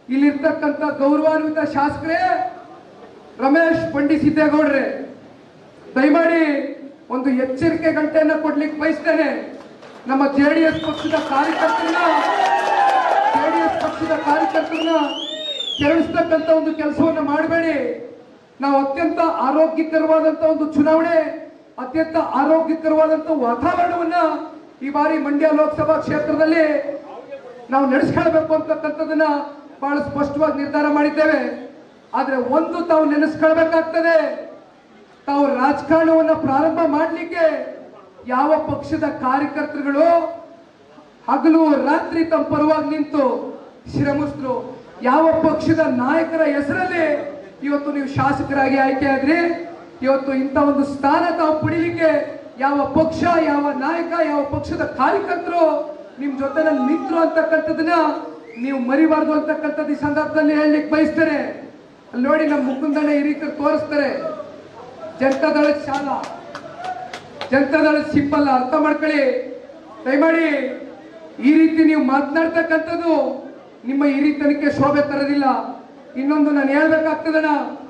ಇಲ್ಲಿರ್ತಕ್ಕಂಥ ಗೌರವಾನ್ವಿತ ಶಾಸಕರೇ ರಮೇಶ್ ಪಂಡಿತ್ ಸಿದ್ದೇಗೌಡ್ರೆ ದಯಮಾಡಿ ಒಂದು ಎಚ್ಚರಿಕೆ ಗಂಟೆಯನ್ನ ಕೊಡ್ಲಿಕ್ಕೆ ಬಯಸ್ತೇನೆ ನಮ್ಮ ಜೆ ಡಿ ಎಸ್ ಪಕ್ಷದ ಕಾರ್ಯಕರ್ತರನ್ನ ಜೆ ಡಿ ಎಸ್ ಪಕ್ಷದ ಕಾರ್ಯಕರ್ತರನ್ನ ಕೆರಳಿಸ್ತಕ್ಕಂಥ ಒಂದು ಕೆಲಸವನ್ನ ಮಾಡಬೇಡಿ ನಾವು ಅತ್ಯಂತ ಆರೋಗ್ಯಕರವಾದಂತ ಒಂದು ಚುನಾವಣೆ ಅತ್ಯಂತ ಆರೋಗ್ಯಕರವಾದಂತ ವಾತಾವರಣವನ್ನ ಈ ಬಾರಿ ಮಂಡ್ಯ ಲೋಕಸಭಾ ಕ್ಷೇತ್ರದಲ್ಲಿ ನಾವು ನಡೆಸ್ಕೊಳ್ಬೇಕು ಅಂತಕ್ಕಂಥದ್ದನ್ನ ಬಹಳ ಸ್ಪಷ್ಟವಾಗಿ ನಿರ್ಧಾರ ಮಾಡಿದ್ದೇವೆ ಆದ್ರೆ ಒಂದು ತಾವು ನೆನೆಸ್ಕೊಳ್ಬೇಕಾಗ್ತದೆ ತಾವು ರಾಜಕಾರಣವನ್ನ ಪ್ರಾರಂಭ ಮಾಡಲಿಕ್ಕೆ ಯಾವ ಪಕ್ಷದ ಕಾರ್ಯಕರ್ತರುಗಳು ಹಗಲು ರಾತ್ರಿ ತಮ್ಮ ಪರವಾಗಿ ನಿಂತು ಶ್ರಮಿಸಿದ್ರು ಯಾವ ಪಕ್ಷದ ನಾಯಕರ ಹೆಸರಲ್ಲಿ ಇವತ್ತು ನೀವು ಶಾಸಕರಾಗಿ ಆಯ್ಕೆ ಆದ್ರಿ ಇವತ್ತು ಇಂಥ ಒಂದು ಸ್ಥಾನ ತಾವು ಪಡಿಲಿಕ್ಕೆ ಯಾವ ಪಕ್ಷ ಯಾವ ನಾಯಕ ಯಾವ ಪಕ್ಷದ ಕಾರ್ಯಕರ್ತರು ನಿಮ್ ಜೊತೆನಲ್ಲಿ ನಿಂತರು ಅಂತಕ್ಕಂಥದ್ದನ್ನ ನೀವು ಮರಿಬಾರ್ದು ಅಂತಕ್ಕಂಥದ್ದು ಈ ಸಂದರ್ಭದಲ್ಲಿ ಹೇಳಲಿಕ್ಕೆ ಬಯಸ್ತಾರೆ ಅಲ್ಲಿ ನೋಡಿ ನಮ್ಮ ಮುಕುಂದಣ್ಣ ಈ ರೀತಿ ತೋರಿಸ್ತಾರೆ ಜನತಾದಳದ ಶಾಲಾ ಜನತಾದಳದ ಸಿಂಪಲ್ ಅರ್ಥ ಮಾಡ್ಕೊಳ್ಳಿ ದಯಮಾಡಿ ಈ ರೀತಿ ನೀವು ಮಾತನಾಡ್ತಕ್ಕಂಥದ್ದು ನಿಮ್ಮ ಹಿರಿತನಕ್ಕೆ ಶೋಭೆ ತರೋದಿಲ್ಲ ಇನ್ನೊಂದು ನಾನು ಹೇಳ್ಬೇಕಾಗ್ತದಣ್ಣ